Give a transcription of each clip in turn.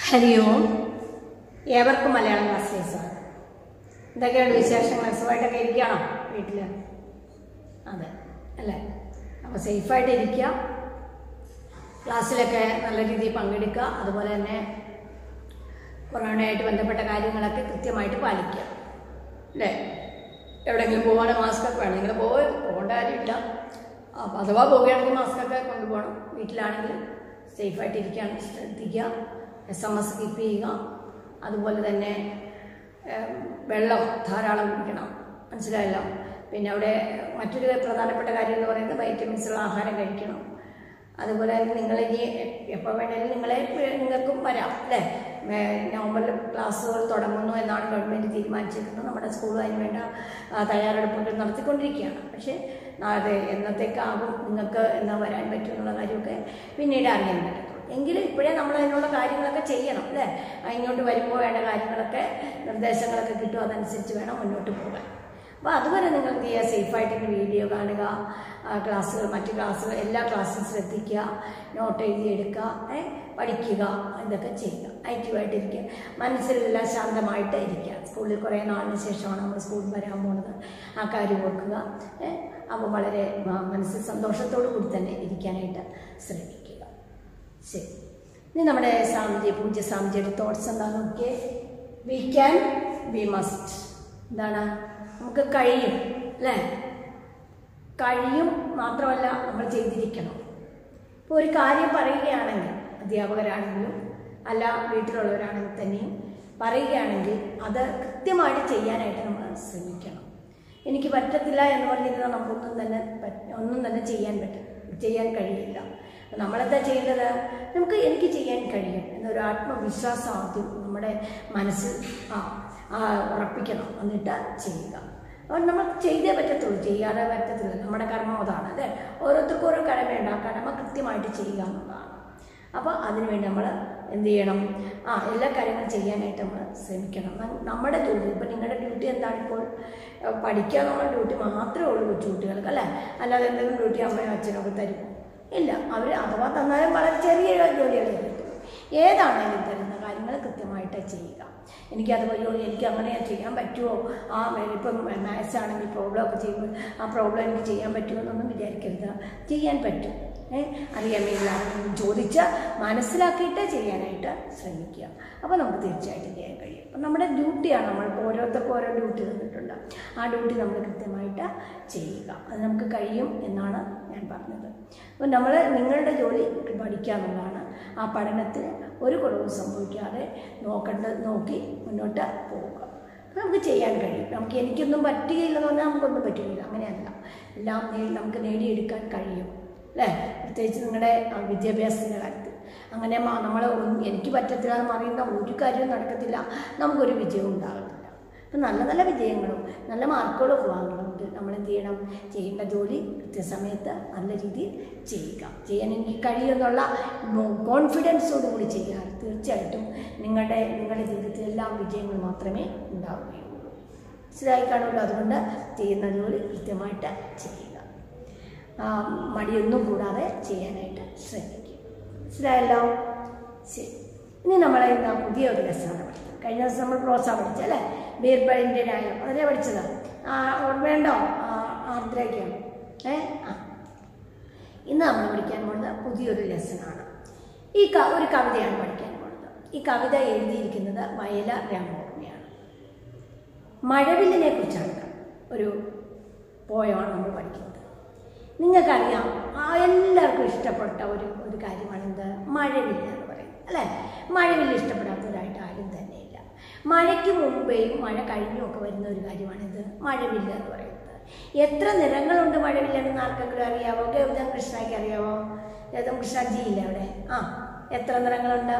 ഹരി ഓം ഏവർക്കും മലയാളം ക്ലാസ്സിലേക്ക് സ്വാഗതം എന്തൊക്കെയാണ് വിശേഷങ്ങൾ സുഖമായിട്ടൊക്കെ ഇരിക്കുകയാണോ വീട്ടിൽ അതെ അല്ലേ അപ്പോൾ സേഫായിട്ട് ഇരിക്കുക ക്ലാസ്സിലൊക്കെ നല്ല രീതിയിൽ പങ്കെടുക്കുക അതുപോലെ തന്നെ കൊറോണയായിട്ട് ബന്ധപ്പെട്ട കാര്യങ്ങളൊക്കെ കൃത്യമായിട്ട് പാലിക്കുക അല്ലേ എവിടെയെങ്കിലും പോകാൻ മാസ്കൊക്കെ വേണം നിങ്ങൾ പോയി പോകേണ്ട കാര്യമില്ല അപ്പോൾ അഥവാ പോവുകയാണെങ്കിൽ മാസ്കൊക്കെ കൊണ്ടുപോകണം വീട്ടിലാണെങ്കിൽ സേഫായിട്ട് ഇരിക്കാൻ ശ്രദ്ധിക്കുക എസ് എം എസ് കീപ്പ് ചെയ്യുക അതുപോലെ തന്നെ ഏം, വെള്ളം ധാരാളം കുടിക്കണം മനസ്സിലായല്ലോ പിന്നെ അവിടെ മറ്റൊരു പ്രധാനപ്പെട്ട കാര്യം എന്ന് പറയുന്നത് വൈറ്റമിൻസുള്ള ആഹാരം കഴിക്കണം അതുപോലെ തന്നെ നിങ്ങളിനി എപ്പോൾ വേണേലും നിങ്ങളെ നിങ്ങൾക്കും വരാം അല്ലേ മേ- നവംബറിൽ ക്ലാസ്സുകൾ തുടങ്ങുന്നു എന്നാണ് ഗവൺമെൻറ് തീരുമാനിച്ചിരിക്കുന്നത് നമ്മുടെ സ്കൂൾ അതിന് വേണ്ട ആ, തയ്യാറെടുപ്പുകൾ നടത്തിക്കൊണ്ടിരിക്കുകയാണ് പക്ഷേ അത് എന്നത്തേക്കാകും നിങ്ങൾക്ക് എന്നാ വരാൻ പറ്റും എന്നുള്ള കാര്യമൊക്കെ പിന്നീട് അറിയാൻ പറ്റത്തുള്ളൂ എങ്കിലും ഇപ്പോഴേ നമ്മൾ അതിനുള്ള കാര്യങ്ങളൊക്കെ ചെയ്യണം അല്ലേ ആ, ഇങ്ങോട്ട് വരുമ്പോൾ വേണ്ട കാര്യങ്ങളൊക്കെ നിർദ്ദേശങ്ങളൊക്കെ കിട്ടും അതനുസരിച്ച് വേണം മുന്നോട്ട് പോകാൻ അപ്പോൾ അതുവരെ നിങ്ങൾ എന്ത് ചെയ്യുക സേഫായിട്ട് ഇങ്ങനെ വീഡിയോ കാണുക ആ, ക്ലാസ്സുകൾ മറ്റ് ക്ലാസ്സുകൾ എല്ലാ ക്ലാസ്സും ശ്രദ്ധിക്കുക നോട്ട് എഴുതിയെടുക്കുക ഏ, പഠിക്കുക ഇതൊക്കെ ചെയ്യുക ആക്റ്റീവായിട്ടിരിക്കുക മനസ്സിലെല്ലാം ശാന്തമായിട്ട് ഇരിക്കുക സ്കൂളിൽ കുറേ നാളിന് ശേഷമാണ് നമ്മൾ സ്കൂളിൽ വരാൻ പോകുന്നത് ആ കാര്യം ഓർക്കുക ഏ, അപ്പോൾ വളരെ മ- മനസ്സിൽ സന്തോഷത്തോടു കൂടി തന്നെ ഇരിക്കാനായിട്ട് ശ്രമിക്കുക ശരി ഇനി നമ്മുടെ സ്വാമിജി പൂജ്യ സ്വാമിജിയുടെ തോട്ട്സ് എന്താണെന്ന് നോക്കിയേ വി ക്യാൻ വി മസ്റ്റ് എന്താണ് നമുക്ക് കഴിയും അല്ലേ കഴിയും മാത്രമല്ല നമ്മൾ ചെയ്തിരിക്കണം ഇപ്പോൾ ഒരു കാര്യം പറയുകയാണെങ്കിൽ അധ്യാപകരാണെങ്കിലും അല്ല വീട്ടിലുള്ളവരാണെങ്കിൽ തന്നെയും പറയുകയാണെങ്കിൽ അത് കൃത്യമായിട്ട് ചെയ്യാനായിട്ട് നമ്മൾ ശ്രമിക്കണം എനിക്ക് പറ്റത്തില്ല എന്ന് പറഞ്ഞിരുന്നാൽ നമുക്കൊന്നും തന്നെ പറ്റ- ഒന്നും തന്നെ ചെയ്യാൻ പറ്റും ചെയ്യാൻ കഴിയില്ല അപ്പോൾ നമ്മളെന്താ ചെയ്യേണ്ടത് നമുക്ക് എനിക്ക് ചെയ്യാൻ കഴിയും എന്നൊരു ആത്മവിശ്വാസം ആദ്യം നമ്മുടെ മനസ്സിൽ ആ ആ ഉറപ്പിക്കണം എന്നിട്ട് ചെയ്യുക അപ്പോൾ നമ്മൾ ചെയ്തേ പറ്റത്തുള്ളൂ ചെയ്യാതെ പറ്റത്തില്ല നമ്മുടെ കർമ്മം അതാണ് അല്ലേ ഓരോരുത്തർക്കും ഓരോ കടമയുണ്ട് ആ കടമ കൃത്യമായിട്ട് ചെയ്യുക എന്നുള്ളതാണ് അപ്പോൾ അതിനുവേണ്ടി നമ്മൾ എന്ത് ചെയ്യണം ആ എല്ലാ കാര്യങ്ങളും ചെയ്യാനായിട്ട് നമ്മൾ ശ്രമിക്കണം നം- നമ്മുടെ ജോലി ഇപ്പം നിങ്ങളുടെ ഡ്യൂട്ടി എന്താണ് ഇപ്പോൾ ഏഹ് പഠിക്കുക എന്നുള്ള ഡ്യൂട്ടി മാത്രമേ ഉള്ളൂ കൊച്ചു കുട്ടികൾക്ക് അല്ലേ അല്ലാതെ എന്തെങ്കിലും ഡ്യൂട്ടി അമ്മയോ അച്ഛനോ ഒക്കെ തരും ഇല്ല അവർ അഥവാ തന്നാലും വളരെ ചെറിയ ജോലികളെ കിട്ടുള്ളൂ ഏതാണെങ്കിലും തരുന്ന കാര്യങ്ങൾ കൃത്യമായിട്ട് ചെയ്യുക എനിക്ക് അതുപോലെ ജോലി എനിക്ക് അങ്ങനെ ചെയ്യാൻ പറ്റുമോ ആ ഇപ്പം മാത്സ് ആണെങ്കിൽ പ്രോബ്ലം ഒക്കെ ചെയ്യുമ്പോൾ ആ പ്രോബ്ലം എനിക്ക് ചെയ്യാൻ പറ്റുമോ എന്നൊന്നും വിചാരിക്കരുത് ചെയ്യാൻ പറ്റും ഏ അറിയാൻ വേണ്ടി ചോദിച്ച് മനസ്സിലാക്കിയിട്ട് ചെയ്യാനായിട്ട് ശ്രമിക്കുക അപ്പോൾ നമുക്ക് തീർച്ചയായിട്ടും ചെയ്യാൻ കഴിയും അപ്പം നമ്മുടെ ഡ്യൂട്ടിയാണ് നമ്മൾക്ക് ഓരോരുത്തർക്കും ഓരോ ഡ്യൂട്ടി തന്നിട്ടുണ്ട് ആ ഡ്യൂട്ടി നമ്മൾ കൃത്യമായിട്ട് ചെയ്യുക അത് നമുക്ക് കഴിയും എന്നാണ് ഞാൻ പറഞ്ഞത് അപ്പോൾ നമ്മൾ നിങ്ങളുടെ ജോലി പഠിക്കുക എന്നുള്ളതാണ് ആ പഠനത്തിന് ഒരു കുറവും സംഭവിക്കാതെ നോക്കേണ്ടത് നോക്കി മുന്നോട്ട് പോവുക അപ്പോൾ നമുക്ക് ചെയ്യാൻ കഴിയും നമുക്ക് എനിക്കൊന്നും പറ്റുകയില്ലെന്ന് പറഞ്ഞാൽ നമുക്കൊന്നും പറ്റുകയില്ല അങ്ങനെയല്ല എല്ലാം നേ- നമുക്ക് നേടിയെടുക്കാൻ കഴിയും അല്ലേ പ്രത്യേകിച്ച് നിങ്ങളുടെ ആ, വിദ്യാഭ്യാസത്തിൻ്റെ കാര്യത്തിൽ അങ്ങനെ നമ്മൾ എനിക്ക് പറ്റത്തില്ല എന്ന് പറയുന്ന ഒരു കാര്യവും നടക്കത്തില്ല നമുക്കൊരു വിജയവും ഉണ്ടാകത്തില്ല അപ്പം നല്ല നല്ല വിജയങ്ങളും നല്ല മാർക്കുകളും ഒക്കെ വാങ്ങണമെങ്കിൽ നമ്മൾ എന്ത് ചെയ്യണം ചെയ്യേണ്ട ജോലി കൃത്യസമയത്ത് നല്ല രീതിയിൽ ചെയ്യുക ചെയ്യാൻ എനിക്ക് കഴിയുമെന്നുള്ള കോൺഫിഡൻസോടുകൂടി ചെയ്യുക തീർച്ചയായിട്ടും നിങ്ങളുടെ നിങ്ങളുടെ ജീവിതത്തിൽ എല്ലാ വിജയങ്ങളും മാത്രമേ ഉണ്ടാവുകയുള്ളൂ മനസ്സിലായി കാണുമല്ലോ അതുകൊണ്ട് ചെയ്യുന്ന ജോലി കൃത്യമായിട്ട് ചെയ്യുക ആ, മടിയൊന്നും കൂടാതെ ചെയ്യാനായിട്ട് ശ്രമിക്കുക മനസ്സിലായല്ലോ ശരി ഇനി നമ്മൾ ഇന്ന് പുതിയ ഒരു ലെസ്സാണ് പഠിക്കുന്നത് കഴിഞ്ഞ ദിവസം നമ്മൾ പ്രോസ പഠിച്ചു അല്ലേ ബീർബലിൻ്റെ ന്യായം അതല്ലേ പഠിച്ചത് ആ ഓർമ്മയുണ്ടോ ആ, ആർദ്രയ്ക്കാണ് ഏ ആ ഇന്ന് നമ്മൾ പഠിക്കാൻ പോകുന്നത് പുതിയൊരു ലെസണാണ് ഈ ക ഒരു കവിതയാണ് പഠിക്കാൻ പോകുന്നത് ഈ കവിത എഴുതിയിരിക്കുന്നത് വയല രാമവർമ്മയാണ് മഴവില്ലിനെ കുറിച്ചാണ് ഒരു പോയമാണ് നമ്മൾ പഠിക്കുന്നത് നിങ്ങൾക്കറിയാം ആ എല്ലാവർക്കും ഇഷ്ടപ്പെട്ട ഒരു ഒരു കാര്യമാണ് എന്ത് മഴവില്ല് എന്ന് പറയുന്നത് അല്ലേ മഴവില്ല് ഇഷ്ടപ്പെടാത്തവരായിട്ട് ആരും തന്നെയില്ല മഴയ്ക്ക് മുമ്പേയും മഴ കഴിഞ്ഞും ഒക്കെ വരുന്ന ഒരു കാര്യമാണിത് മഴവില്ല് എന്ന് പറയുന്നത് എത്ര നിറങ്ങളുണ്ട് മഴവില്ലെന്ന് ആർക്കെങ്കിലും അറിയാവോ ഗൗതം കൃഷ്ണയ്ക്ക് അറിയാവോ ഗൗതം കൃഷ്ണജി ഇല്ല അവിടെ ആ എത്ര നിറങ്ങളുണ്ട്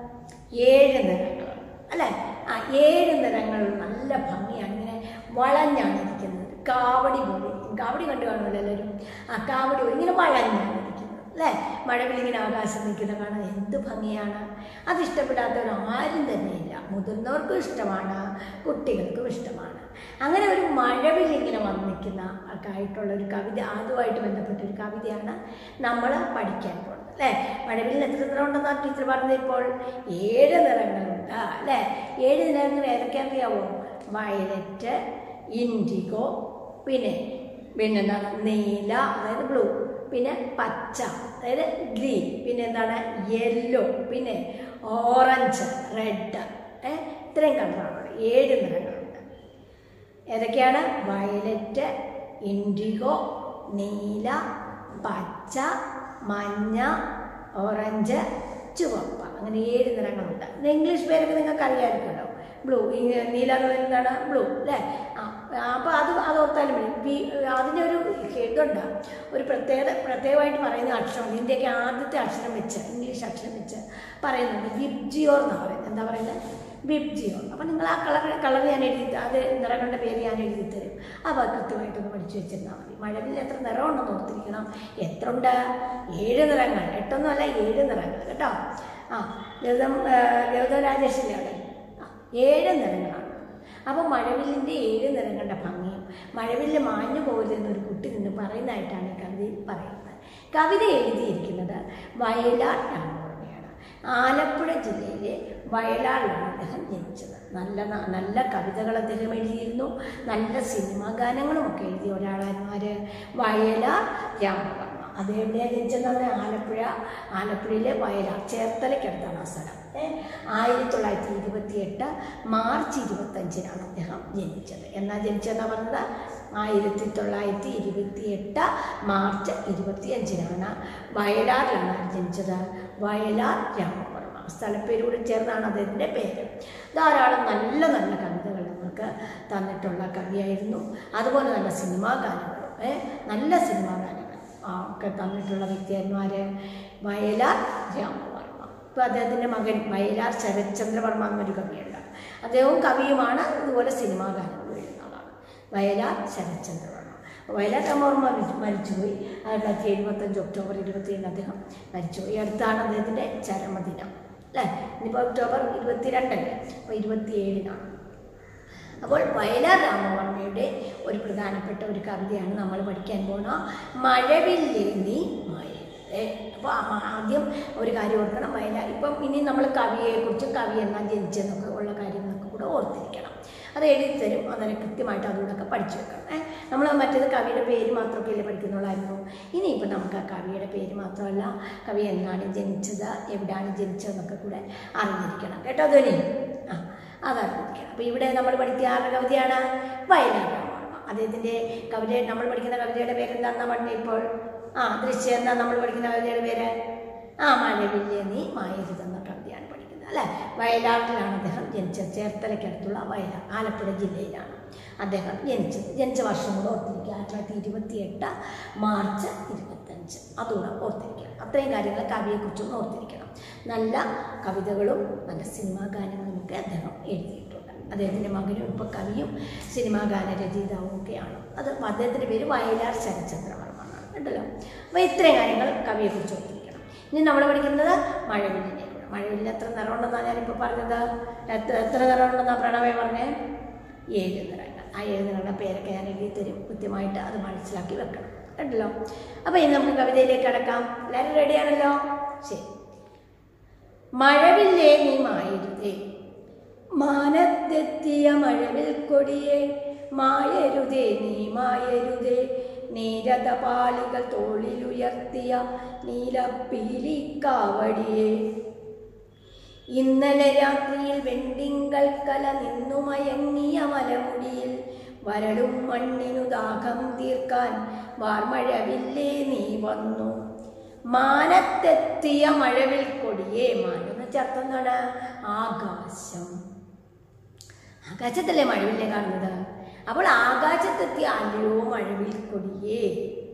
ഏഴ് നിറങ്ങൾ അല്ലേ ആ ഏഴ് നിറങ്ങൾ നല്ല ഭംഗിയാണ് ഇങ്ങനെ വളഞ്ഞാണ് ഇരിക്കുന്നത് കാവടി പോലെ കാവടി കണ്ടു കാണുമല്ലോ എല്ലാവരും ആ കാവടി പോലെ ഇങ്ങനെ വളഞ്ഞാണ് ഇരിക്കുന്നത് അല്ലേ മഴവിൽ ഇങ്ങനെ ആകാശം നിൽക്കുന്ന കാണാൻ എന്ത് ഭംഗിയാണ് അത് ഇഷ്ടപ്പെടാത്തവർ ആരും തന്നെയില്ല മുതിർന്നവർക്കും ഇഷ്ടമാണ് കുട്ടികൾക്കും ഇഷ്ടമാണ് അങ്ങനെ ഒരു മഴവിൽ ഇങ്ങനെ വന്ന് നിൽക്കുന്ന ഒക്കെ ആയിട്ടുള്ള ഒരു കവിത അതുമായിട്ട് ബന്ധപ്പെട്ട ഒരു കവിതയാണ് നമ്മൾ പഠിക്കാൻ പോകുന്നത് അല്ലേ മഴവില്ലിന് എത്ര നിറം ഉണ്ടെന്നാണ് ടീച്ചർ പറഞ്ഞത് ഇപ്പോൾ ഏഴ് നിറങ്ങളുണ്ട് അല്ലേ ഏഴ് നിറങ്ങൾ ഏതൊക്കെയാണെന്നറിയാവോ വയലറ്റ് ഇൻഡിഗോ പിന്നെ പിന്നെന്താണ് നീല അതായത് ബ്ലൂ പിന്നെ പച്ച അതായത് ഗ്രീൻ പിന്നെ എന്താണ് യെല്ലോ പിന്നെ ഓറഞ്ച് റെഡ് ഏ ഇത്രയും കളറാണ് ഏഴ് നിറങ്ങളുണ്ട് ഏതൊക്കെയാണ് വയലറ്റ് ഇൻഡിഗോ നീല പച്ച മഞ്ഞ ഓറഞ്ച് ചുവപ്പ് അങ്ങനെ ഏഴ് നിറങ്ങളുണ്ട് ഇത് ഇംഗ്ലീഷ് പേരൊക്കെ നിങ്ങൾക്ക് അറിയാമായിരിക്കുമല്ലോ ബ്ലൂ ഈ നീല എന്ന് പറയുന്നത് എന്താണ് ബ്ലൂ അല്ലേ ആ അപ്പോൾ അത് അത് ഓർത്താലും മതി ബി അതിൻ്റെ ഒരു ഇതുണ്ട് ഒരു പ്രത്യേകത പ്രത്യേകമായിട്ട് പറയുന്ന അക്ഷരമുണ്ട് ഇന്ത്യക്ക് ആദ്യത്തെ അക്ഷരം വെച്ച് ഇംഗ്ലീഷ് അക്ഷരം വെച്ച് പറയുന്നുണ്ട് വിബ്ജിയോർ എന്നാണ് പറയുന്നത് എന്താ പറയുന്നത് വിബ്ജിയോർ അപ്പോൾ നിങ്ങൾ ആ കളർ കളർ ഞാൻ എഴുതി അത് നിറങ്ങളുടെ പേര് ഞാൻ എഴുതി തരും അപ്പോൾ കൃത്യമായിട്ടൊന്ന് പഠിച്ചു വെച്ചിരുന്നാൽ മതി മഴവിൽ എത്ര നിറമുണ്ടെന്ന് ഓർത്തിരിക്കണം എത്ര ഉണ്ട് ഏഴ് നിറങ്ങൾ എട്ടൊന്നുമല്ല ഏഴ് നിറങ്ങൾ കേട്ടോ ആ ഗൗതം ഗൗതം രാജേഷില്ലേ അവിടെ ആ ഏഴ് നിറങ്ങളാണ് അപ്പോൾ മഴവില്ലിൻ്റെ ഏഴ് നിറങ്ങളുടെ ഭംഗിയും മഴവില്ല് മാഞ്ഞു പോകരുതെന്നൊരു കുട്ടി നിന്ന് പറയുന്നതായിട്ടാണ് ഈ കവിതയിൽ പറയുന്നത് കവിത എഴുതിയിരിക്കുന്നത് വയലാർ രാമവർമ്മയാണ് ആലപ്പുഴ ജില്ലയിലെ വയലാറിലാണ് അദ്ദേഹം ജനിച്ചത് നല്ല ന- നല്ല കവിതകൾ അദ്ദേഹം എഴുതിയിരുന്നു നല്ല സിനിമാ ഗാനങ്ങളും ഒക്കെ എഴുതിയ ഒരാളായിരുന്നു വയലാർ രാമവർമ്മ അത് എവിടെയാണ് ജനിച്ചതെന്ന് പറഞ്ഞാൽ ആലപ്പുഴ ആലപ്പുഴയിലെ വയലാർ ചേർത്തലയ്ക്കടുത്താണ് ആ സ്ഥലം ഏ, ആയിരത്തി തൊള്ളായിരത്തി ഇരുപത്തി എട്ട് മാർച്ച് ഇരുപത്തഞ്ചിനാണ് അദ്ദേഹം ജനിച്ചത് എന്നാ ജനിച്ചതെന്നാ പറഞ്ഞത് ആയിരത്തി തൊള്ളായിരത്തി ഇരുപത്തി എട്ട് മാർച്ച് ഇരുപത്തി അഞ്ചിനാണ് വയലാറിലാണ് ആര് ജനിച്ചത് വയലാർ രാമവർമ്മ സ്ഥലപ്പേരോട് ചേർന്നാണ് അദ്ദേഹത്തിൻ്റെ പേര് ധാരാളം നല്ല നല്ല കവിതകൾ നമുക്ക് തന്നിട്ടുള്ള കവിയായിരുന്നു അതുപോലെ നല്ല സിനിമാ ഗാനങ്ങളും ഏ, നല്ല സിനിമാ ഗാനങ്ങൾ ആ, ഒക്കെ തന്നിട്ടുള്ള വ്യക്തിയായിരുന്നു ആര് വയലാർ രാമവർമ്മ ഇപ്പോൾ അദ്ദേഹത്തിൻ്റെ മകൻ വയലാർ ശരത്ചന്ദ്രവർമ്മ എന്നൊരു കവിയുണ്ട് അദ്ദേഹവും കവിയുമാണ് ഇതുപോലെ സിനിമാ ഗാനങ്ങൾ എഴുതുന്ന ആളാണ് വയലാർ ശരത്ചന്ദ്രവർമ്മ വയലാർ രാമവർമ്മ മരിച്ചു- മരിച്ചുപോയി ആയിരത്തി തൊള്ളായിരത്തി എഴുപത്തഞ്ച് ഒക്ടോബർ ഇരുപത്തിയേഴിന് അദ്ദേഹം മരിച്ചുപോയി അടുത്താണ് അദ്ദേഹത്തിൻ്റെ ചരമദിനം അല്ലേ ഇനിയിപ്പോൾ ഒക്ടോബർ ഇരുപത്തിരണ്ടല്ലേ അപ്പോൾ ഇരുപത്തിയേഴിനാണ് അപ്പോൾ വയലാർ രാമവർമ്മയുടെ ഒരു പ്രധാനപ്പെട്ട ഒരു കവിതയാണ് നമ്മൾ പഠിക്കാൻ പോണ മഴവില്ലേ നീ മഴയേ അപ്പോൾ ആദ്യം ഒരു കാര്യം ഓർക്കണം വയലാർ ഇപ്പം ഇനി നമ്മൾ കവിയെക്കുറിച്ചും കവി എന്നാ ജനിച്ചെന്നൊക്കെ ഉള്ള കാര്യങ്ങളൊക്കെ കൂടെ ഓർത്തിരിക്കണം അത് എഴുതി തരും അങ്ങനെ കൃത്യമായിട്ട് അതുകൊണ്ടൊക്കെ പഠിച്ചു വെക്കണം ഏ നമ്മൾ മറ്റേത് കവിയുടെ പേര് മാത്രമൊക്കെ അല്ലേ പഠിക്കുന്നുള്ളായിരുന്നു ഇനിയിപ്പോൾ നമുക്ക് ആ കവിയുടെ പേര് മാത്രമല്ല കവി എന്നാണ് ജനിച്ചത് എവിടെയാണ് ജനിച്ചതെന്നൊക്കെ കൂടെ അറിഞ്ഞിരിക്കണം കേട്ടോ ധ്വനി ആ അതറിഞ്ഞിരിക്കണം അപ്പോൾ ഇവിടെ നമ്മൾ പഠിക്കുക ആരുടെ കവിതയാണ് വയലാർ രാമവർമ്മ അദ്ദേഹത്തിൻ്റെ കവിത നമ്മൾ പഠിക്കുന്ന കവിതയുടെ പേര് എന്താണെന്നാ പറഞ്ഞത് ഇപ്പോൾ ആ ദൃശ്യം എന്താ നമ്മൾ പഠിക്കുന്ന കവിതയുടെ പേര് ആ മഴവില്ലേ നീ മായരുതെന്ന കവിതയാണ് പഠിക്കുന്നത് അല്ലേ വയലാറിലാണ് അദ്ദേഹം ജനിച്ചത് ചേർത്തലയ്ക്കടുത്തുള്ള വയലാർ ആലപ്പുഴ ജില്ലയിലാണ് അദ്ദേഹം ജനിച്ചത് ജനിച്ച വർഷം കൂടെ ഓർത്തിരിക്കുക ആയിരത്തി തൊള്ളായിരത്തി ഇരുപത്തി എട്ട് മാർച്ച് ഇരുപത്തഞ്ച് അതുകൂടെ ഓർത്തിരിക്കുക അത്രയും കാര്യങ്ങൾ കവിയെക്കുറിച്ചൊന്ന് ഓർത്തിരിക്കണം നല്ല കവിതകളും നല്ല സിനിമാ ഗാനങ്ങളും ഒക്കെ അദ്ദേഹം എഴുതിയിട്ടുണ്ട് അദ്ദേഹത്തിൻ്റെ മകനും ഇപ്പോൾ കവിയും സിനിമാ ഗാന രചയിതാവും ഒക്കെയാണ് അത് അദ്ദേഹത്തിൻ്റെ പേര് വയലാർ ശരത്ചന്ദ്രവർമ്മ എന്നാണ് കേട്ടല്ലോ അപ്പോൾ ഇത്രയും കാര്യങ്ങൾ കവിയെക്കുറിച്ച് ഓർത്തിരിക്കണം ഇനി നമ്മൾ പഠിക്കുന്നത് മഴവില്ലിനെ കൂടെ മഴവില്ലിന് എത്ര നിറമുണ്ടെന്നാണ് ഞാനിപ്പോൾ പറഞ്ഞത് എത്ര എത്ര നിറമുണ്ടെന്നാണ് പ്രണവേ പറഞ്ഞേ ഏഴ് നിറങ്ങൾ ആ ഏഴ് നിറങ്ങളുടെ പേരൊക്കെ ഞാൻ എഴുതി തരും കൃത്യമായിട്ട് അത് മനസ്സിലാക്കി വെക്കണം കേട്ടല്ലോ അപ്പോൾ ഇനി നമുക്ക് കവിതയിലേക്ക് കടക്കാം എല്ലാവരും റെഡിയാണല്ലോ ശരി മഴവില്ലേ നീ മായരുതേ മാനത്തെത്തിയ മഴവിൽ കൊടിയെ മായരുതേ നീ മായരുതേ നീരതപാളികൾ തോളിലുയർത്തിയ നീലപ്പീലിക്കാവടിയെ ഇന്നലെ രാത്രിയിൽ വെണ്ടിങ്കൽ കല നിന്നു മയങ്ങിയ മലമുടിയിൽ വരളും മണ്ണിനു ദാഹം തീർക്കാൻ വാർമഴവില്ലേ നീ വന്നു മാനത്തെത്തിയ മഴവിൽ കൊടിയേ മാനെന്ന് ചേർത്തെന്നാണ് ആകാശം ആകാശത്തല്ലേ മഴവില്ലേ കാണുന്നത് അപ്പോൾ ആകാശത്തെത്തിയ അല്ലയോ മഴവിൽ കൊടിയേ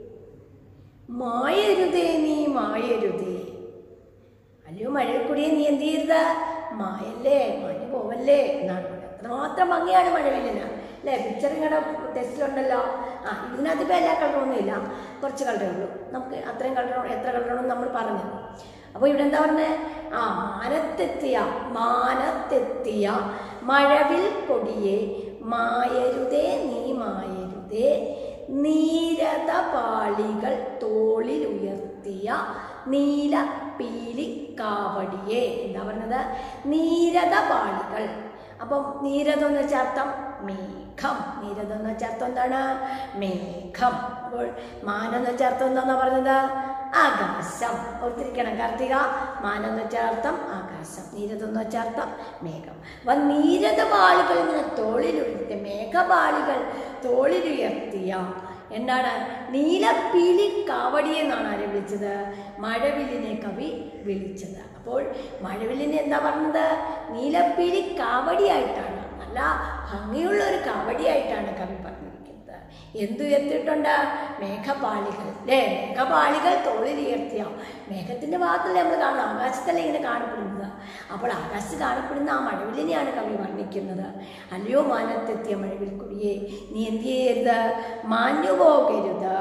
മായരുതേ നീ മായരുതേ അല്ലയോ മഴക്കൊടിയെ നീ എന്ത് ചെയ്യരുത് മായല്ലേ മാഞ്ഞു പോവല്ലേ എന്നാണ് പറയുന്നത് അത്രമാത്രം ഭംഗിയാണ് മഴവില്ലിന് അല്ലേ പിക്ചർ നിങ്ങളുടെ ടെസ്റ്റിലുണ്ടല്ലോ ആ ഇതിനകത്ത് ഇപ്പോൾ എല്ലാ കളറൊന്നും ഇല്ല കുറച്ച് കളറേ ഉള്ളൂ നമുക്ക് അത്രയും കളർ എത്ര കളറാണെന്ന് നമ്മൾ പറഞ്ഞു അപ്പോൾ ഇവിടെ എന്താ പറഞ്ഞത് ആ മാനത്തെത്തിയ മാനത്തെത്തിയ മഴവിൽ കൊടിയെ മായരുതേ നീ മായരുതേ നീരത പാളികൾ തോളിൽ ഉയർത്തിയ നീല പീലി കാവടിയെ എന്താ പറഞ്ഞത് നീരത പാളികൾ അപ്പം നീരതം എന്ന് വെച്ചാൽ അർത്ഥം മേഘം നീരതം എന്ന് വെച്ചാൽ അർത്ഥം എന്താണ് മേഘം അപ്പോൾ മാനം എന്ന് വെച്ചാൽ അർത്ഥം എന്താണെന്നാ പറഞ്ഞത് ആകാശം ഓർത്തിരിക്കണം കാർത്തിക മാനം എന്ന് വെച്ചാൽ അർത്ഥം ആകാശം നീരതം എന്ന് വെച്ചാൽ അർത്ഥം മേഘം അപ്പൊ നീരത പാളികൾ ഇങ്ങനെ തോളിലുയർത്തിയ മേഘപാളികൾ തോളിലുയർത്തിയ എന്താണ് നീലപ്പീലി കാവടി എന്നാണ് ആരെ വിളിച്ചത് മഴവില്ലിനെ കവി വിളിച്ചത് അപ്പോൾ മഴവില്ലിനെ എന്താ പറഞ്ഞത് നീലപ്പീലി കാവടിയായിട്ടാണ് നല്ല ഭംഗിയുള്ള ഒരു കാവടിയായിട്ടാണ് കവി പറഞ്ഞിരിക്കുന്നത് എന്തു ഉയർത്തിയിട്ടുണ്ട് മേഘപാളികൾ അല്ലേ മേഘപാളികൾ തോളിലുയർത്തിയ മേഘത്തിന്റെ ഭാഗത്തല്ലേ നമ്മൾ കാണുന്നത് ആകാശത്തല്ലേ ഇങ്ങനെ കാണപ്പെടുന്നത് അപ്പോൾ ആകാശത്ത് കാണപ്പെടുന്ന ആ മഴവില്ലിനെയാണ് കവി വർണ്ണിക്കുന്നത് അല്ലയോ മാനത്തെത്തിയ മഴവിൽ കുടിയെ നീ എന്ത് ചെയ്യരുത് മാഞ്ഞു പോകരുത്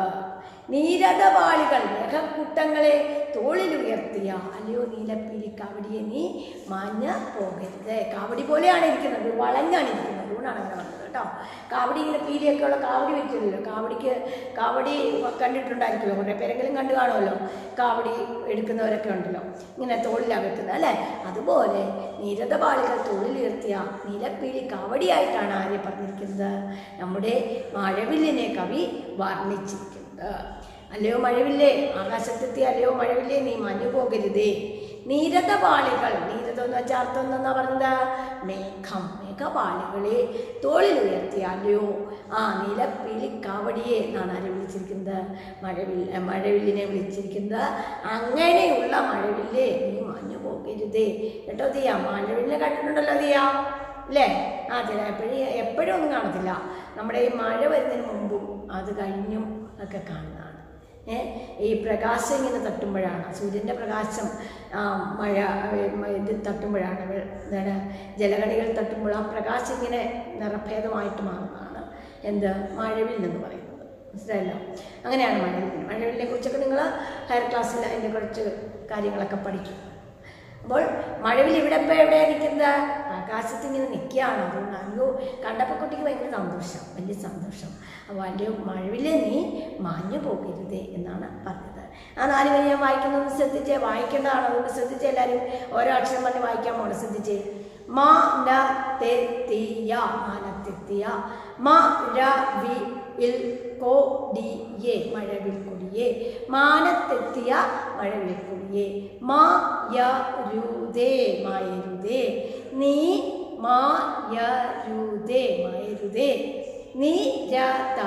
നീരഥപാളികൾ മേഘക്കൂട്ടങ്ങളെ തോളിലുയർത്തിയ അല്ലയോ നീലപ്പീലി കാവടിയെ നീ മാഞ്ഞ പോകരുത് കാവടി പോലെയാണ് ഇരിക്കുന്നത് വളഞ്ഞാണ് ഇരിക്കുന്നത് അതുകൊണ്ടാണ് അങ്ങനെ വന്നത് കേട്ടോ കാവടി ഇങ്ങനെ പീലിയൊക്കെ ഉള്ള കാവടി വെച്ചില്ലല്ലോ കാവടിക്ക് കാവടി കണ്ടിട്ടുണ്ടായിരിക്കുമല്ലോ കുറേ പേരെങ്കിലും കണ്ടു കാണുമല്ലോ കാവടി എടുക്കുന്നവരൊക്കെ ഉണ്ടല്ലോ ഇങ്ങനെ തോളിലാണ് വെക്കുന്നത് അല്ലേ അതുപോലെ നീരഥപാളികൾ തോളിലുയർത്തിയ നീലപ്പീലി കാവടിയായിട്ടാണ് ആര്യ പറഞ്ഞിരിക്കുന്നത് നമ്മുടെ മഴവില്ലിനെ കവി വർണ്ണിച്ചിരിക്കുന്നത് അല്ലയോ മഴവില്ലേ ആകാശത്തെത്തി അല്ലയോ മഴവില്ലേ നീ മഞ്ഞു പോകരുതേ നീരഥപാളികൾ നീരഥം എന്ന് വെച്ചാൽ അർത്ഥം എന്താ പറഞ്ഞത് മേഘം മേഘപാളികളെ തോളിൽ ഉയർത്തി അല്ലയോ ആ നീലപ്പീലി കാവടിയെ എന്നാണ് ആരെ വിളിച്ചിരിക്കുന്നത് മഴവിൽ മഴവില്ലിനെ വിളിച്ചിരിക്കുന്നത് അങ്ങനെയുള്ള മഴവില്ലേ നീ മഞ്ഞു പോകരുതേ കേട്ടോ ദിയ മഴവില്ലിനെ കണ്ടിട്ടുണ്ടല്ലോ ദിയ അല്ലേ ആ ചില എപ്പോഴും എപ്പോഴും ഒന്നും കാണത്തില്ല നമ്മുടെ ഈ മഴ വരുന്നതിന് മുമ്പും അത് കഴിഞ്ഞും ഒക്കെ കാണുന്നതാണ് ഏ ഈ പ്രകാശം ഇങ്ങനെ തട്ടുമ്പോഴാണ് സൂര്യൻ്റെ പ്രകാശം ആ, മഴ ഏ, മ- ഇത് തട്ടുമ്പോഴാണ് വെ- എന്താണ് ജലകണികൾ തട്ടുമ്പോൾ ആ പ്രകാശം ഇങ്ങനെ നിറഭേദമായിട്ട് മാറുന്നതാണ് എന്ത് മഴവിൽ എന്ന് പറയുന്നത് മനസ്സിലായല്ലോ അങ്ങനെയാണ് മഴവിൽ മഴവിലിനെ കുറിച്ചൊക്കെ നിങ്ങൾ ഹയർ ക്ലാസ്സിൽ അതിൻ്റെ കുറച്ച് കാര്യങ്ങളൊക്കെ പഠിക്കും അപ്പോൾ മഴവിൽ ഇവിടെ ഇപ്പോൾ എവിടെയാണ് നിൽക്കുന്നത് ആകാശത്ത് ഇങ്ങനെ നിൽക്കുകയാണ് അതുകൊണ്ട് അയ്യോ കണ്ടപ്പോൾ കുട്ടിക്ക് ഭയങ്കര സന്തോഷം വലിയ സന്തോഷം അപ്പോൾ അല്ലയോ മഴവിലെ നീ മാഞ്ഞു പോകരുതേ എന്നാണ് പറഞ്ഞത് ആ നാല് വരി ഞാൻ വായിക്കുന്നത് ശ്രദ്ധിച്ചേ വായിക്കേണ്ടതാണ് അതുകൊണ്ട് ശ്രദ്ധിച്ചേ എല്ലാവരും ഓരോ അക്ഷരം പറഞ്ഞ് വായിക്കാൻ പോകണം ശ്രദ്ധിച്ചേ മാ ന തെത്തിയ മാനത്തെത്തിയ മ ര വി ഇൽ കോ ഡി യെ മഴവിൽ കൊടിയെ മാനത്തെത്തിയ മഴവിൽ കൊടിയെ മാ യ രുതേ മായരുതേ നീ മാ യ രുതേ മായരുതേ നീ രത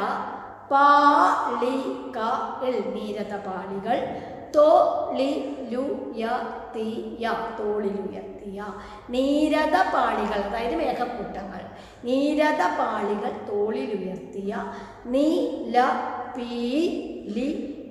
പാളിക ഇൽ നീരത പാളികൾ തോളിലുയർത്തിയ തോളിലുയർത്തിയ നീരത പാളികൾ അതായത് മേഘക്കൂട്ടങ്ങൾ നീരത പാളികൾ തോളിലുയർത്തിയ നീല പീലി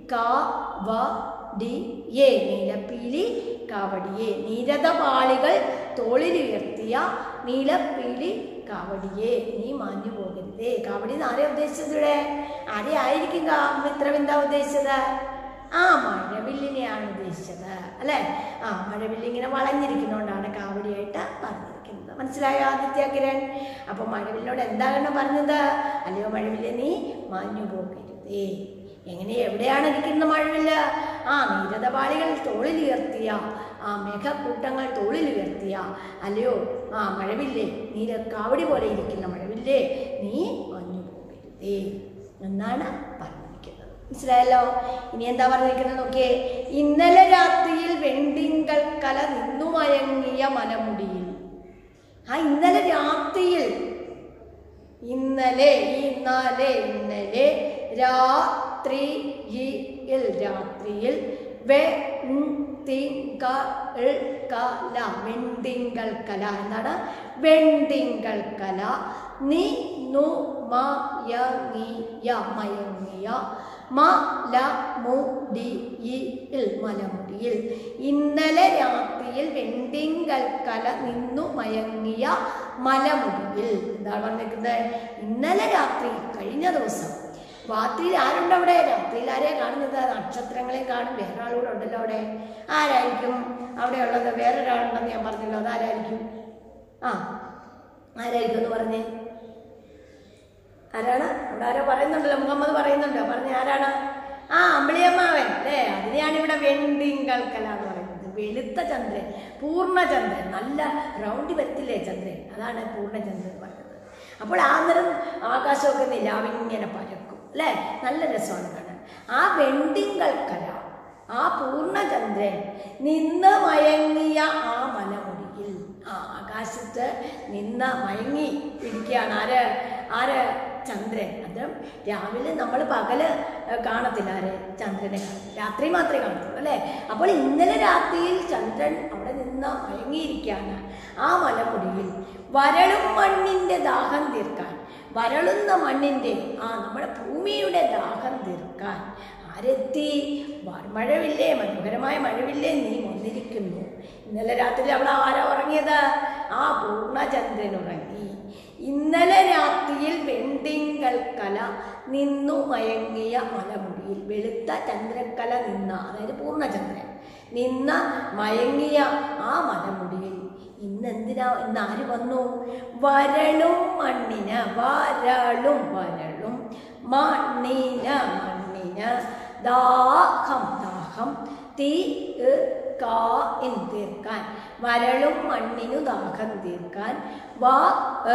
കാവടിയെ നീലപ്പീലി കാവടിയെ നീരത പാളികൾ തോളിലുയർത്തിയ നീലപ്പീലി കാവടിയെ നീ മാഞ്ഞു പോകരുതേ കാവടി എന്ന് ആരെയാ ഉദ്ദേശിച്ചത് ഇവിടെ ആരെ ആയിരിക്കും കാ- മിത്രവിന്ദ ഉദ്ദേശിച്ചത് ആ മഴവില്ലിനെയാണ് ഉദ്ദേശിച്ചത് അല്ലേ ആ മഴവില്ല് ഇങ്ങനെ വളഞ്ഞിരിക്കുന്നതുകൊണ്ടാണ് കാവടിയായിട്ട് പറഞ്ഞിരിക്കുന്നത് മനസ്സിലായോ ആദിത്യ കിരൺ അപ്പൊ മഴവില്ലിനോട് എന്താണ് പറഞ്ഞത് അല്ലയോ മഴവില്ല് നീ മാഞ്ഞു പോകരുതേ എങ്ങനെ എവിടെയാണ് ഇരിക്കുന്ന മഴവില്ല് ആ നീരതപാളികൾ തോളിലുയർത്തിയ ആ മേഘക്കൂട്ടങ്ങൾ തോളിലുയർത്തിയ അല്ലയോ ആ മഴവില്ലേ നീല കാവടി പോലെ ഇരിക്കുന്ന മഴവില്ലേ നീ മഞ്ഞു പോകരുതേ എന്നാണ് പറഞ്ഞിരിക്കുന്നത് മനസ്സിലായല്ലോ ഇനി എന്താ പറഞ്ഞിരിക്കുന്നത് നോക്കിയേ ഇന്നലെ രാത്രിയിൽ വെണ്ടിങ്കൽ കല നിന്നു മയങ്ങിയ മലമുടിയിൽ ആ ഇന്നലെ രാത്രിയിൽ ഇന്നലെ ഇന്നലെ ഇന്നലെ രാത്രിയിൽ രാത്രിയിൽ വെണ്ടിങ്കൾ കല വെണ്ടിങ്കൽ കല എന്താണ് വെണ്ടിങ്കൽ കല നി നു മയങ്ങിയ മയങ്ങിയ മലമുടിയിൽ മലമുടിയിൽ ഇന്നലെ രാത്രിയിൽ വെണ്ടിങ്കൽ കല നിന്നു മയങ്ങിയ മലമുടിയിൽ എന്താണ് പറഞ്ഞിരിക്കുന്നത് ഇന്നലെ രാത്രി കഴിഞ്ഞ ദിവസം രാത്രിയിൽ ആരുണ്ട് അവിടെ രാത്രിയിൽ ആരെയാ കാണുന്നത് നക്ഷത്രങ്ങളെ കാണും വേറെ ആളുകൂടെ ഉണ്ടല്ലോ അവിടെ ആരായിരിക്കും അവിടെ ഉള്ളത് വേറൊരാളുണ്ടെന്ന് ഞാൻ പറഞ്ഞല്ലോ അതാരായിരിക്കും ആ ആരായിരിക്കും എന്ന് പറഞ്ഞേ ആരാണ് അവിടെ ആരോ പറയുന്നുണ്ടല്ലോ മുഹമ്മദ് പറയുന്നുണ്ടോ പറഞ്ഞ ആരാണ് ആ അമ്പിളിയമ്മാവൻ അല്ലേ അതിനെയാണ് ഇവിടെ വെണ്ടിങ്കൽ കല എന്ന് പറയുന്നത് വെളുത്ത ചന്ദ്രൻ പൂർണ്ണചന്ദ്രൻ നല്ല റൗണ്ടി വരത്തില്ലേ ചന്ദ്രൻ അതാണ് പൂർണ്ണചന്ദ്രൻ എന്ന് പറയുന്നത് അപ്പോൾ ആ നിറം ആകാശമൊക്കെ നിലാവിങ്ങനെ പരക്കും അല്ലേ നല്ല രസമാണ് കാണാൻ ആ വെണ്ടിങ്കൽ കല ആ പൂർണ്ണചന്ദ്രൻ നിന്ന് മയങ്ങിയ ആ മലമുടിയിൽ ആ ആകാശത്ത് നിന്ന് മയങ്ങി ഇരിക്കുകയാണ് ആര് ആര് ചന്ദ്രൻ അത് രാവിലെ നമ്മൾ പകല് ഏഹ്, കാണത്തില്ല ആര് ചന്ദ്രനെ കാണും രാത്രി മാത്രമേ കാണത്തുള്ളൂ അല്ലേ അപ്പോൾ ഇന്നലെ രാത്രിയിൽ ചന്ദ്രൻ അവിടെ നിന്ന് മയങ്ങിയിരിക്കുകയാണ് ആ മലമുടിയിൽ വരളും മണ്ണിൻ്റെ ദാഹം തീർക്കാൻ വരളുന്ന മണ്ണിൻ്റെ ആ നമ്മുടെ ഭൂമിയുടെ ദാഹം തീർക്കാൻ ആരെത്തി വ- മഴവില്ലേ മനോഹരമായ മഴവില്ലേ നീ വന്നിരിക്കുന്നു ഇന്നലെ രാത്രി അവിടെ ആരാ ഉറങ്ങിയത് ആ പൂർണ്ണചന്ദ്രൻ ഉറങ്ങി ഇന്നലെ രാത്രിയിൽ വെണ്ടിങ്കൽ കല നിന്നു മയങ്ങിയ മലമുടിയിൽ വെളുത്ത ചന്ദ്രക്കല നിന്ന അതായത് പൂർണ്ണചന്ദ്രൻ നിന്ന മയങ്ങിയ ആ മലമുടിയിൽ ഇന്നെന്തിനാ ഇന്ന് ആര് വന്നു വരളും മണ്ണിന് വരളും വരളും മണ്ണിന് മണ്ണിന് ദാഹം ദാഹം തീ ഇ, കാ എന്ന് തീർക്കാൻ വരളും മണ്ണിനു ദാഹം തീർക്കാൻ വാ എ,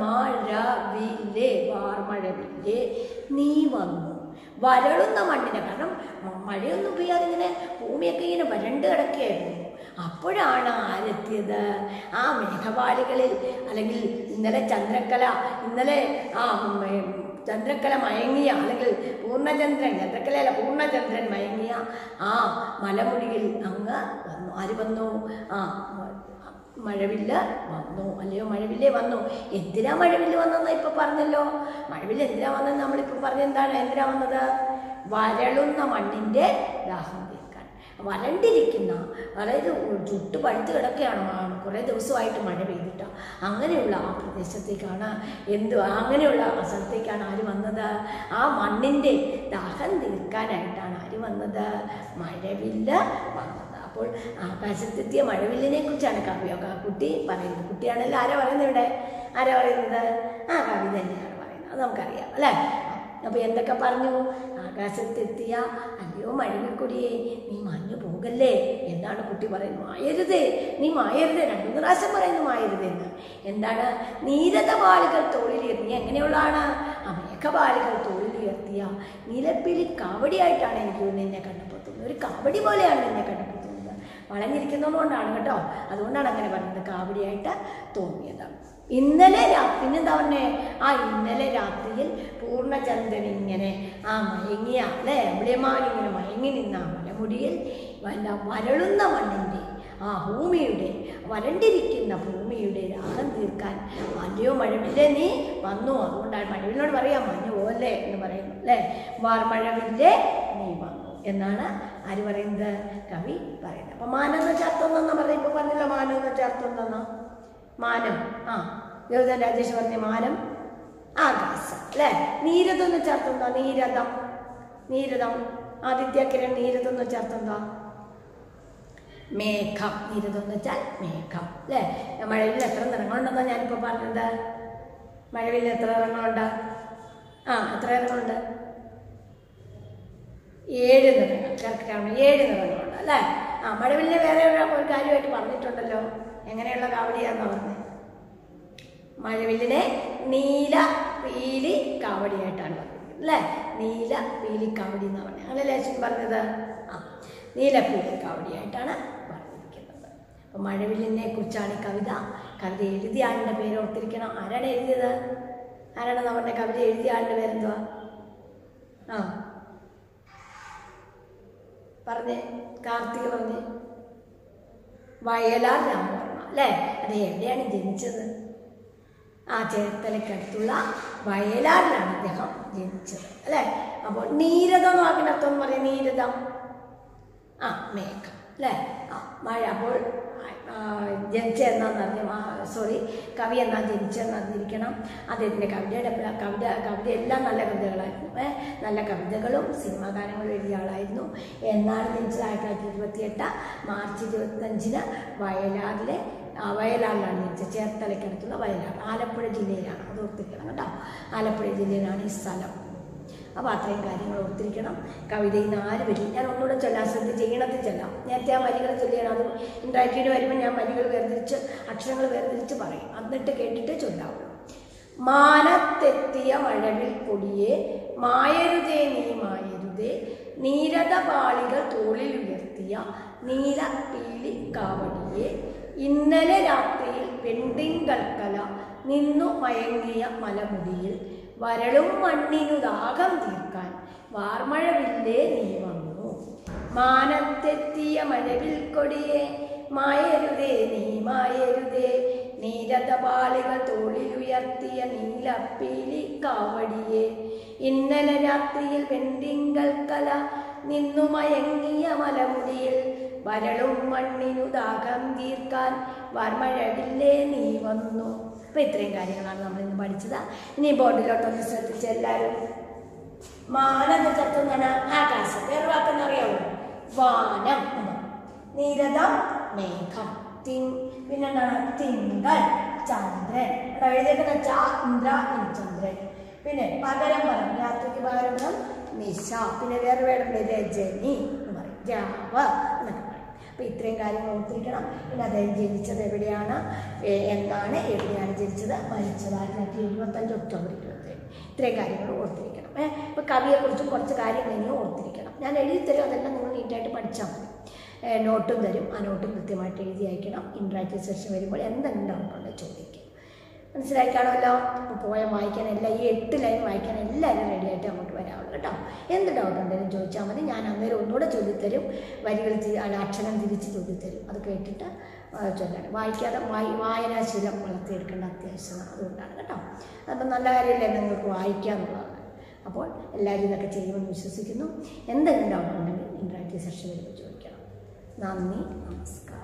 മഴവില്ലേ വാർമഴവില്ലേ നീ വന്നു വരളുന്ന മണ്ണിന് കാരണം മ- മഴയൊന്നും പെയ്യാതെ ഇങ്ങനെ ഭൂമിയൊക്കെ ഇങ്ങനെ വരണ്ട് കിടക്കുകയായിരുന്നു അപ്പോഴാണ് ആരെത്തിയത് ആ മേഘപാളികളിൽ അല്ലെങ്കിൽ ഇന്നലെ ചന്ദ്രക്കല ഇന്നലെ ആ ഉം, ഏ, ചന്ദ്രക്കല മയങ്ങിയ അല്ലെങ്കിൽ പൂർണ്ണചന്ദ്രൻ ചന്ദ്രക്കലയല്ല പൂർണ്ണചന്ദ്രൻ മയങ്ങിയ ആ മലമുടിയിൽ അങ്ങ് വന്നു ആര് വന്നു ആ മ- മഴവില്ല വന്നു അല്ലയോ മഴവില്ലേ വന്നു എന്തിനാ മഴവില്ല് വന്നെന്ന് ഇപ്പൊ പറഞ്ഞല്ലോ മഴവില്ല് എന്തിനാ വന്നെന്ന് നമ്മളിപ്പോൾ പറഞ്ഞെന്താണ് എന്തിനാ വന്നത് വരളുന്ന മണ്ണിൻ്റെ ദാഹം തീർക്കാൻ വരണ്ടിരിക്കുന്ന അതായത് ചുട്ട് പഴുത്ത് കിടക്കുകയാണ് മ- കുറേ ദിവസമായിട്ട് മഴ പെയ്തിട്ട് അങ്ങനെയുള്ള ആ പ്രദേശത്തേക്കാണ് എന്ത് അങ്ങനെയുള്ള ആ സ്ഥലത്തേക്കാണ് ആര് വന്നത് ആ മണ്ണിൻ്റെ ദാഹം തീർക്കാനായിട്ടാണ് ആര് വന്നത് മഴവില്ല വന്നത് അപ്പോൾ ആകാശത്തെത്തിയ മഴവില്ലിനെ കുറിച്ചാണ് കവി ആ കുട്ടി പറയുന്നത് കുട്ടിയാണല്ലോ ആരാ പറയുന്നത് ഇവിടെ ആരാ പറയുന്നത് ആ കവി തന്നെയാണ് പറയുന്നത് അത് നമുക്കറിയാം അല്ലേ അപ്പോൾ എന്തൊക്കെ പറഞ്ഞു ആകാശത്തെത്തിയ അല്ലയോ മഴവിൽക്കൊടിയെ നീ മഞ്ഞു പോകല്ലേ എന്നാണ് കുട്ടി പറയുന്നത് മായരുതേ നീ മായരുതേ രണ്ടു മൂന്ന് പ്രാവശ്യം പറയുന്നു മായരുതെന്ന് എന്താണ് നീരതപാളികൾ തോളിലുയർത്തി നീ എങ്ങനെയുള്ളതാണ് ആ മേഘപാളികൾ തോളിലുയർത്തിയ നിലപ്പിലി കാവടിയായിട്ടാണ് എനിക്ക് നിന്നെ കണ്ടപ്പോൾ തോന്നുന്നത് ഒരു കാവടി പോലെയാണ് നിന്നെ കണ്ടപ്പോൾ തോന്നുന്നത് വളഞ്ഞിരിക്കുന്നതുകൊണ്ടാണ് കേട്ടോ അതുകൊണ്ടാണ് അങ്ങനെ പറയുന്നത് കാവടിയായിട്ട് തോന്നിയത് ഇന്നലെ രാത്രി പിന്നെന്താ പറഞ്ഞേ ആ ഇന്നലെ രാത്രിയിൽ പൂർണ്ണചന്ദ്രൻ ഇങ്ങനെ ആ മയങ്ങിയ അല്ലേ അമ്പിളിയമ്മാവൻ ഇങ്ങനെ മയങ്ങി നിന്ന ആ മലമുടിയിൽ വല്ല വരളുന്ന മണ്ണിൻ്റെ ആ ഭൂമിയുടെ വരണ്ടിരിക്കുന്ന ഭൂമിയുടെ രാഗം തീർക്കാൻ അല്ലയോ മഴവില്ലേ നീ വന്നു അതുകൊണ്ടാണ് മഴവിലിനോട് പറയാം മഞ്ഞു പോലെ എന്ന് പറയുന്നു അല്ലേ വാർമഴവില്ലേ നീ വന്നു എന്നാണ് ആര് പറയുന്നത് കവി പറയുന്നത് അപ്പൊ മാനം എന്ന് വെച്ചാൽ അർത്ഥം എന്താ പറയുമ്പോൾ പറഞ്ഞല്ലോ മാനം എന്ന് വെച്ചാൽ അർത്ഥം എന്താ മാനം ആ ദേവതൻ രാജേഷ് പറഞ്ഞ മാനം ആകാശം അല്ലേ നീരഥം എന്ന് വെച്ചാൽ അർത്ഥം എന്താ നീരഥം നീരഥം ആദിത്യക്കിരൺ നീരഥം എന്ന് വെച്ചാൽ അർത്ഥം എന്താ മേഘം നീരഥം എന്ന് വെച്ചാൽ മേഘം അല്ലേ മഴവിൽ എത്ര നിറങ്ങളുണ്ടെന്നാണ് ഞാനിപ്പോൾ പറഞ്ഞത് മഴവിൽ എത്ര നിറങ്ങളുണ്ട് ആ എത്ര നിറങ്ങളുണ്ട് ഏഴ് നിറങ്ങൾ കറക്റ്റാണ് ഏഴ് നിറങ്ങളുണ്ട് അല്ലേ ആ മഴവില്ലിനെ വേറെ ഒരു ഒരു കാര്യമായിട്ട് പറഞ്ഞിട്ടുണ്ടല്ലോ എങ്ങനെയുള്ള കാവടിയാന്ന് പറഞ്ഞത് മഴവില്ലിനെ നീല പീലി കാവടിയായിട്ടാണ് പറഞ്ഞത് അല്ലേ നീല പീലി കാവടി എന്ന് പറഞ്ഞത് അങ്ങനെ ലേശൻ പറഞ്ഞത് ആ നീല പീലി കാവടിയായിട്ടാണ് പറഞ്ഞിരിക്കുന്നത് അപ്പോൾ മഴവില്ലിനെ കുറിച്ചാണ് ഈ കവിത കവിത എഴുതിയ ആളിൻ്റെ പേര് ഓർത്തിരിക്കണം ആരാണ് എഴുതിയത് ആരാണ് നമ്മുടെ കവിത എഴുതിയ ആളുടെ പേരെന്തുവാ ആ പറഞ്ഞേ കാർത്തിക പറഞ്ഞേ വയലാർ രാമവർമ്മ അല്ലേ അത് എവിടെയാണ് ജനിച്ചത് ആ ചേർത്തലക്കടുത്തുള്ള വയലാറിലാണ് അദ്ദേഹം ജനിച്ചത് അല്ലേ അപ്പോൾ നീരഥം എന്ന് വാക്കിൻ്റെ അർത്ഥം എന്ന് പറയും നീരഥം ആ മേഘം അല്ലേ ആ മഴ അപ്പോൾ ആ, ജനിച്ച എന്നാന്ന് അറിഞ്ഞു സോറി കവി എന്നാ ജനിച്ചെന്ന് അറിഞ്ഞിരിക്കണം അദ്ദേഹത്തിൻ്റെ കവിതയുടെ പ്ര- കവിത കവിത എല്ലാം നല്ല കവിതകളായിരുന്നു ഏ നല്ല കവിതകളും സിനിമാ ഗാനങ്ങളും എഴുതിയ ആളായിരുന്നു എന്നാണ് ജനിച്ചത് ആയിരത്തി തൊള്ളായിരത്തി ഇരുപത്തിയെട്ട് മാർച്ച് ഇരുപത്തഞ്ചിന് വയലാറിലെ ആ, വയലാറിലാണ് ജനിച്ചത് ചേർത്തലയ്ക്കടുത്തുള്ള വയലാർ ആലപ്പുഴ ജില്ലയിലാണ് അത് ഓർത്തിരിക്കണം കേട്ടോ ആലപ്പുഴ ജില്ലയിലാണ് ഈ സ്ഥലം അപ്പോൾ അത്രയും കാര്യങ്ങൾ ഓർത്തിരിക്കണം കവിതയിൽ നിന്ന് ആര് വരും ഞാൻ ഒന്നുകൂടെ ചൊല്ലാൻ ശ്രദ്ധിച്ച് ഈണത്തിൽ ചൊല്ലാം നേരത്തെ ആ വരികൾ ചൊല്ലിയാണ് അത് ഇൻട്രാക്റ്റീവ് വരുമ്പോൾ ഞാൻ വരികൾ വേർതിരിച്ച് അക്ഷരങ്ങൾ വേർതിരിച്ച് പറയും എന്നിട്ട് കേട്ടിട്ട് ചൊല്ലാവുള്ളൂ മാനത്തെത്തിയ മഴവിൽ കൊടിയെ മായരുതേ നീ മായരുതേ നീരതപാളികൾ തോളിൽ ഉയർത്തിയ നീല പീലി കാവടിയെ ഇന്നലെ രാത്രിയിൽ വെണ്ടിങ്കൽക്കല നിന്നു മയങ്ങിയ മലമുടിയിൽ വരളും മണ്ണിനു ദാഹം തീർക്കാൻ വാർമഴവില്ലേ നീ വന്നു മാനത്തെത്തിയ മഴവിൽ കൊടിയെ മായരുതേ നീ മായരുതേ നീരതപാളികൾ തോളിലുയർത്തിയ നീലപ്പീലി കാവടിയെ ഇന്നലെ രാത്രിയിൽ വെണ്ടിങ്കൽ കല നിന്നു മയങ്ങിയ മലമുടിയിൽ വരളും മണ്ണിനു ദാഹം തീർക്കാൻ വർമഴവില്ലേ നീ വന്നു അപ്പൊ ഇത്രയും കാര്യങ്ങളാണ് നമ്മൾ ഇന്ന് പഠിച്ചത് ഇനി ബോർഡിലോട്ടൊന്ന് ശ്രദ്ധിച്ച് എല്ലാവരും മാനം ചത്തുന്നാണ് ആകാശം വേറെ വാക്കെന്ന് അറിയാവോ വാനം എന്ന്. നീരതം മേഘം തിൻ പിന്നെന്താണ് തിങ്കൾ ചന്ദ്രൻ ഇവിടെ എഴുതിയേക്കുന്ന ചന്ദ്ര ചന്ദ്രൻ പിന്നെ പകരം പറയും രാത്രിക്ക് പകരം പറയും നിശ പിന്നെ വേറെ വേറെ രജനി എന്ന് പറയും രാവ എന്നൊക്കെ പറയും അപ്പോൾ ഇത്രയും കാര്യങ്ങൾ ഓർത്തിരിക്കണം പിന്നെ അദ്ദേഹം ജനിച്ചത് എവിടെയാണ് ഏ, എന്നാണ് എവിടെയാണ് ജനിച്ചത് മരിച്ചത് ആയിരത്തി തൊള്ളായിരത്തി എഴുപത്തഞ്ച് ഒക്ടോബർ ഇരുപത്തേഴ് ഇത്രയും കാര്യങ്ങൾ ഓർത്തിരിക്കണം ഏഹ് ഇപ്പോൾ കവിയെക്കുറിച്ചും കുറച്ച് കാര്യങ്ങൾ ഇനിയും ഓർത്തിരിക്കണം ഞാൻ എഴുതി തരും അതെല്ലാം നിങ്ങൾ നീറ്റായിട്ട് പഠിച്ചാൽ മതി ഏഹ് നോട്ടും തരും ആ നോട്ടും കൃത്യമായിട്ട് എഴുതി അയക്കണം ഇൻട്രാക്റ്റീവ് സെഷൻ വരുമ്പോൾ എന്തെങ്കിലും ഡൗട്ട് ഉണ്ടെങ്കിൽ ചോദിക്കും മനസ്സിലായി കാണുമല്ലോ അപ്പോൾ പോയം വായിക്കാൻ എല്ലാം ഈ എട്ട് ലൈൻ വായിക്കാൻ എല്ലാവരും റെഡി ആയിട്ട് അങ്ങോട്ട് വരാവുള്ളൂ കേട്ടോ എന്ത് ഡൗട്ട് ഉണ്ടെങ്കിലും ചോദിച്ചാൽ മതി ഞാൻ അന്നേരം ഒന്നുകൂടെ ചൊല്ലിത്തരും വരികൾ തി- അല്ല, അക്ഷരം തിരിച്ച് ചൊല്ലിത്തരും അത് കേട്ടിട്ട് ആ, ചൊല്ലണം വായിക്കാതെ വായി വായനാശീലം വളർത്തിയെടുക്കേണ്ട അത്യാവശ്യമാണ് അതുകൊണ്ടാണ് കേട്ടോ അപ്പം നല്ല കാര്യമല്ലേ നിങ്ങൾക്ക് വായിക്കുക എന്നുള്ളതാണ് അപ്പോൾ എല്ലാവരും ഇതൊക്കെ ചെയ്യുമെന്ന് വിശ്വസിക്കുന്നു എന്തെങ്കിലും ഡൗട്ട് ഉണ്ടെങ്കിൽ ഇൻട്രാക്റ്റീവ് സെഷൻ വരുമ്പോൾ ചോദിക്കണം നന്ദി നമസ്കാരം